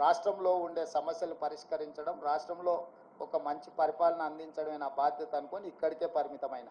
రాష్ట్రంలో ఉండే సమస్యలు పరిష్కరించడం రాష్ట్రంలో ఒక మంచి పరిపాలన అందించడమే నా బాధ్యత అనుకొని ఇక్కడికే పరిమితమైన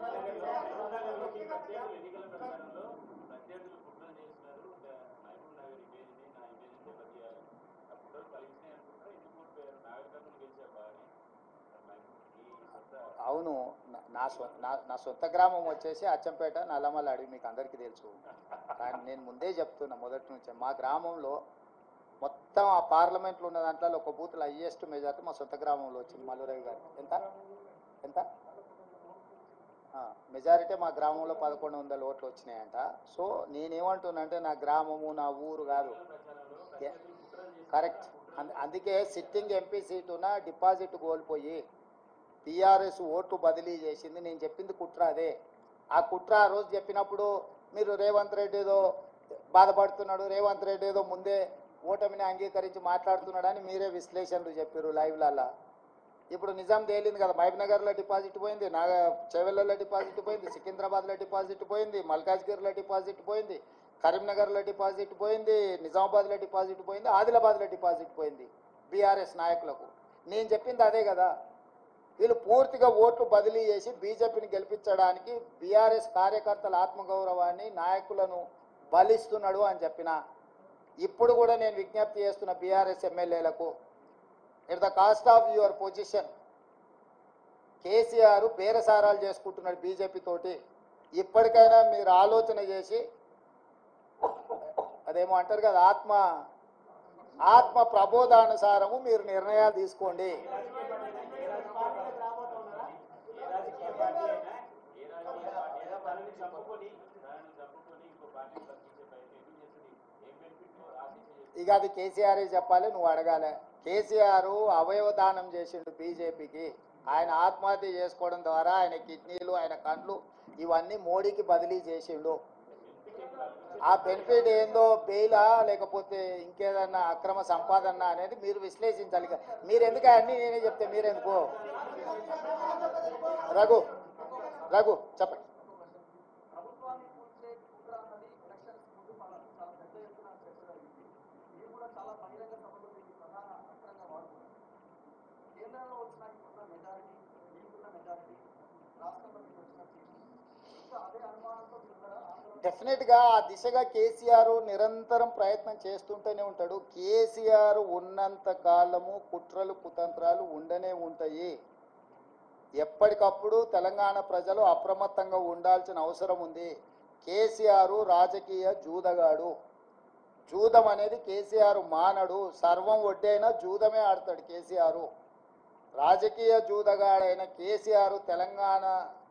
ఎన్నికల ప్రచారంలో ప్రత్యర్థులు కుట్రలు చేస్తున్నారు మహబూబ్ నగర్ ఇమేజ్ని నా ఇమేజ్ని దెబ్బతీయాలి ఆ కుట్రలు ఫలించినాయి అనుకుంటారా ఎందుకు ఓడిపోయారు నాగరికతను గెలిచే బాగానే ఈ సొంత అవును నా- నా సొ- నా- నా సొంత గ్రామం వచ్చేసి అచ్చంపేట నల్లమల్ల అడవి మీకు అందరికీ తెలుసు కానీ నేను ముందే చెప్తున్నా మొదటి నుంచే మా గ్రామంలో మొత్తం ఆ పార్లమెంట్లో ఉన్న దాంట్లో ఒక బూత్లో హయ్యెస్ట్ మెజార్టీ మా సొంత గ్రామంలో వచ్చింది మల్లురవి గారు ఎంత ఎంత ఆ, మెజారిటీ మా గ్రామంలో పదకొండు వందల ఓట్లు వచ్చినాయంట సో నేనేమంటున్నానంటే నా గ్రామము నా ఊరు కాదు ఏ- కరెక్ట్ అంద- అందుకే సిట్టింగ్ ఎంపీ సీటున డిపాజిట్ కోల్పోయి టీఆర్ఎస్ ఓటు బదిలీ చేసింది నేను చెప్పింది కుట్ర అదే ఆ కుట్ర ఆ రోజు చెప్పినప్పుడు మీరు రేవంత్ రెడ్డి ఏదో బాధపడుతున్నాడు రేవంత్ రెడ్డి ఏదో ముందే ఓటమిని అంగీకరించి మాట్లాడుతున్నాడని మీరే విశ్లేషణలు చెప్పారు లైవ్లల్లా ఇప్పుడు నిజాం తేలింది కదా మహబూబ్నగర్లో డిపాజిట్ పోయింది నాగ చెవెల్లలో డిపాజిట్ పోయింది సికింద్రాబాద్లో డిపాజిట్ పోయింది మల్కాజ్గిరిలో డిపాజిట్ పోయింది కరీంనగర్లో డిపాజిట్ పోయింది నిజామాబాద్లో డిపాజిట్ పోయింది ఆదిలాబాద్లో డిపాజిట్ పోయింది బీఆర్ఎస్ నాయకులకు నేను చెప్పింది అదే కదా వీళ్ళు పూర్తిగా ఓట్లు బదిలీ చేసి బీజేపీని గెలిపించడానికి బీఆర్ఎస్ కార్యకర్తల ఆత్మగౌరవాన్ని నాయకులను బలిస్తున్నాడు అని చెప్పిన ఇప్పుడు కూడా నేను విజ్ఞప్తి చేస్తున్న బీఆర్ఎస్ ఎమ్మెల్యేలకు at the cost of your position KCR బేరసారాలు చేసుకుంటున్నాడు బీజేపీ తోటి ఇప్పటికైనా మీరు ఆలోచన చేసి అదేమో అంటారు కదా ఆత్మ ఆత్మ ప్రబోధానుసారము మీరు నిర్ణయాలు తీసుకోండి ఏ రాజకీయ పార్టీ అయినా ఏ రాజకీయ పార్టీ అయినా తనని చంపుకొని తనని చంపుకొని ఇంకో పార్టీని బతికించే ప్రయత్నం ఎందుకు చేస్తుంది ఏం బెనిఫిట్ ఆశించి ఇక అది కేసీఆర్ చెప్పాలి నువ్వు అడగాలి కేసీఆర్ అవయవ దానం చేసిండు బీజేపీకి ఆయన ఆత్మహత్య చేసుకోవడం ద్వారా ఆయన కిడ్నీలు ఆయన కండ్లు ఇవన్నీ మోడీకి బదిలీ చేసిండు ఆ బెనిఫిట్ ఏందో బెయిలా లేకపోతే ఇంకేదన్నా అక్రమ సంపాదన అనేది మీరు విశ్లేషించాలి ఇక మీరు ఎందుకు అన్ని నేనే చెప్తే మీరెందుకు రఘు రఘు చెప్పండి ప్రభుత్వాన్ని కూల్చే కుట్ర అన్నది ఎలక్షన్స్ ముందు చాలా చాలా పెద్ద ఎత్తున చర్చ జరిగింది మీరు కూడా చాలా బహిరంగ సభలో దీన్ని ప్రధాన అస్త్రంగా వాడుతున్నారు కేంద్రంలో వచ్చిన ఇప్పుడున్న మెజారిటీ మీకున్న మెజారిటీ రాష్ట్రంలో మీకు వచ్చిన సీట్లు ఇంకా అదే అనుమానంతో మీరు ఉన్నారా? ఆందోళన డెఫినెట్గా ఆ దిశగా కేసీఆర్ నిరంతరం ప్రయత్నం చేస్తుంటూనే ఉంటాడు కేసీఆర్ ఉన్నంత కాలము కుట్రలు కుతంత్రాలు ఉండనే ఉంటాయి ఎప్పటికప్పుడు తెలంగాణ ప్రజలు అప్రమత్తంగా ఉండాల్సిన అవసరం ఉంది కేసీఆర్ రాజకీయ జూదగాడు జూదం అనేది కేసీఆర్ మానడు సర్వం ఒడ్డైనా జూదమే ఆడతాడు కేసీఆర్ రాజకీయ జూదగాడైన కేసీఆర్ తెలంగాణ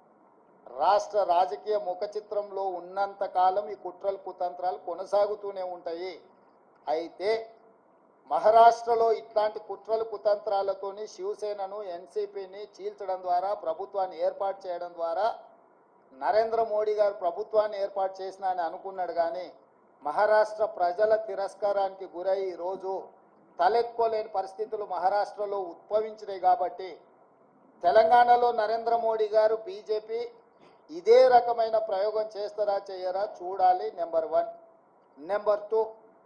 రాష్ట్ర రాజకీయ ముఖ చిత్రంలో ఉన్నంత కాలం ఈ కుట్రలు కుతంత్రాలు కొనసాగుతూనే ఉంటాయి అయితే మహారాష్ట్రలో ఇట్లాంటి కుట్రలు కుతంత్రాలతోని శివసేనను ఎన్సీపీని చీల్చడం ద్వారా ప్రభుత్వాన్ని ఏర్పాటు చేయడం ద్వారా నరేంద్ర మోడీ గారు ప్రభుత్వాన్ని ఏర్పాటు చేసిన అని అనుకున్నాడు కానీ మహారాష్ట్ర ప్రజల తిరస్కారానికి గురై ఈరోజు తలెత్తుకోలేని పరిస్థితులు మహారాష్ట్రలో ఉద్భవించినాయి కాబట్టి తెలంగాణలో నరేంద్ర మోడీ గారు బీజేపీ ఇదే రకమైన ప్రయోగం చేస్తారా చేయరా చూడాలి నెంబర్ వన్ నెంబర్ టూ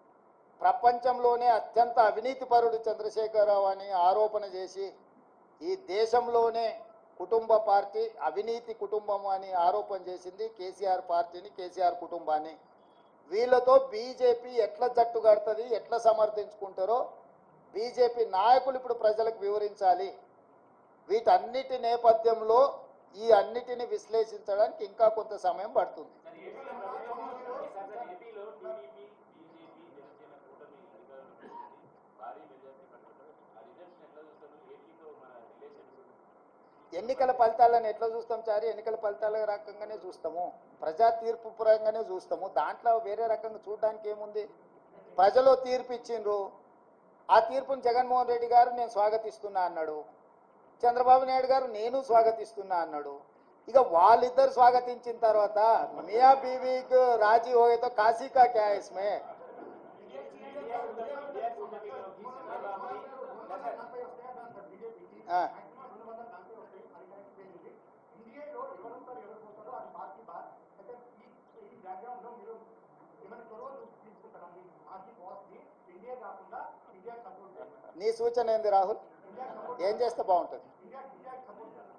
ప్రపంచంలోనే అత్యంత అవినీతిపరుడు చంద్రశేఖరరావు అని ఆరోపణ చేసి ఈ దేశంలోనే కుటుంబ పార్టీ అవినీతి కుటుంబం అని ఆరోపణ చేసింది కేసీఆర్ పార్టీని కేసీఆర్ కుటుంబాన్ని వీళ్ళతో బీజేపీ ఎట్లా జట్టు కడుతుంది ఎట్లా సమర్థించుకుంటారో బీజేపీ నాయకులు ఇప్పుడు ప్రజలకు వివరించాలి వీటన్నిటి నేపథ్యంలో ఈ అన్నిటిని విశ్లేషించడానికి ఇంకా కొంత సమయం పడుతుంది సార్ ఏపీలో ప్రభుత్వం సార్ సార్ ఏపీలో టీడీపీ బీజేపీ జనసేన కూటమి అధికారంలోకి వచ్చింది భారీ మెజార్టీ పట్టుకుంటారు ఆ రిజల్ట్స్ ఎట్లా చూస్తారు ఏపీతో మన రిలేషన్స్ ఎన్నికల ఫలితాలను ఎట్లా చూస్తాం చారి ఎన్నికల ఫలితాల రకంగానే చూస్తాము ప్రజా తీర్పు పరంగానే చూస్తాము దాంట్లో వేరే రకంగా చూడడానికి ఏముంది ప్రజలు తీర్పు ఇచ్చిండ్రు ఆ తీర్పును జగన్మోహన్ రెడ్డి గారు నేను స్వాగతిస్తున్నా అన్నాడు చంద్రబాబు నాయుడు గారు నేను స్వాగతిస్తున్నా అన్నాడు ఇక వాళ్ళిద్దరు స్వాగతించిన తర్వాత మియా బీవీకి రాజీ హోయేతో కాశీ కా క్యా है इसमें ఆ, ఇండియాలో ఎవరు ఉంటారు ఎవరు పోతారో అది పార్టీ బాస్ అయితే ఈ ఈ బ్యాక్గ్రౌండ్ లో మీరు ఏమైనా చొరవ తీసుకుంటారా మీ పార్టీ బాస్ ని ఇండియా కాకుండా ఇండియా నీ సూచన ఏంది రాహుల్ ఏం చేస్తే బాగుంటుంది ఇండియా ఇండియాకి సపోర్ట్